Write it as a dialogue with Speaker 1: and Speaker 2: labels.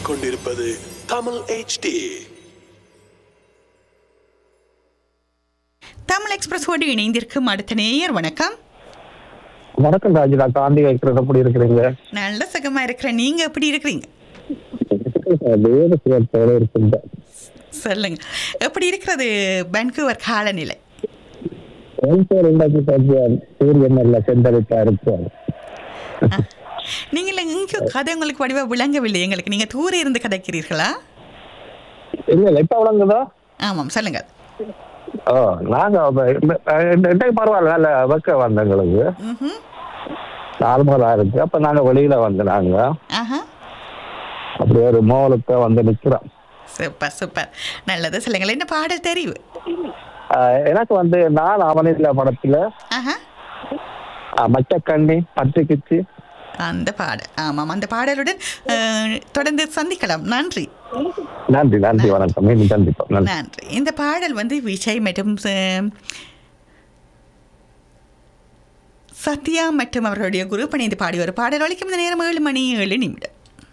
Speaker 1: கேட்டுக்கொண்டிருப்பது தமிழ் HD
Speaker 2: தமிழ் எக்ஸ்பிரஸோடு இணைந்திருக்கும் அடுத்த நேயர் வணக்கம்
Speaker 3: வணக்கம் ராஜிதா காந்தி வைக்கிறது எப்படி இருக்கிறீங்க
Speaker 2: நல்ல சுகமா இருக்கிறேன் நீங்க எப்படி இருக்கிறீங்க
Speaker 3: வேறு சுகத்தோட இருக்குங்க
Speaker 2: சொல்லுங்க எப்படி இருக்கிறது பென்கூவர் காலநிலை
Speaker 3: கோயம்புத்தூர் இன்றைக்கு கொஞ்சம் சூரியன் நல்ல செந்தளிப்பா இருக்கும்
Speaker 2: நீங்கள் இங்கே கதை உங்களுக்கு வடிவா விளங்கவில்லை எங்களுக்கு நீங்க தூர இருந்து கதைக்கிறீர்களா
Speaker 3: இல்ல இல்ல இப்ப விளங்குதா
Speaker 2: ஆமாம் சொல்லுங்க
Speaker 3: ஓ நாங்க அப்ப இந்த- இந்த இன்றைக்கு பரவாயில்ல நல்ல வெக்க வந்த எங்களுக்கு
Speaker 2: ம்ஹும்.
Speaker 3: நார்மலா இருக்கு அப்ப நாங்க வெளியில வந்து நாங்க
Speaker 2: ஆஹா
Speaker 3: அப்படி ஒரு மோலுக்கு வந்து நிக்கிறோம்
Speaker 2: சூப்பர் சூப்பர் நல்லது சொல்லுங்கள் என்ன பாடல் தெரிவு
Speaker 3: ஆஹ் எனக்கு வந்து நான் அவனில படத்துல
Speaker 2: ஆஹா
Speaker 3: ஆஹ் மச்சக்கண்ணி பச்சைக்கிச்சு
Speaker 2: அந்த பாடல் ஆமாம் அந்த பாடலுடன் அஹ், தொடர்ந்து சந்திக்கலாம் நன்றி
Speaker 3: நன்றி நன்றி வணக்கம் மீண்டும் சந்திப்போம் நன்றி
Speaker 2: நன்றி இந்த பாடல் வந்து விஜய் மற்றும் அஹ், சத்யா மற்றும் அவர்களுடைய குரூப் இணைந்து பாடி ஒரு பாடல் ஒழிக்கும் இந்த நேரம் ஏழு மணி ஏழு நிமிடம்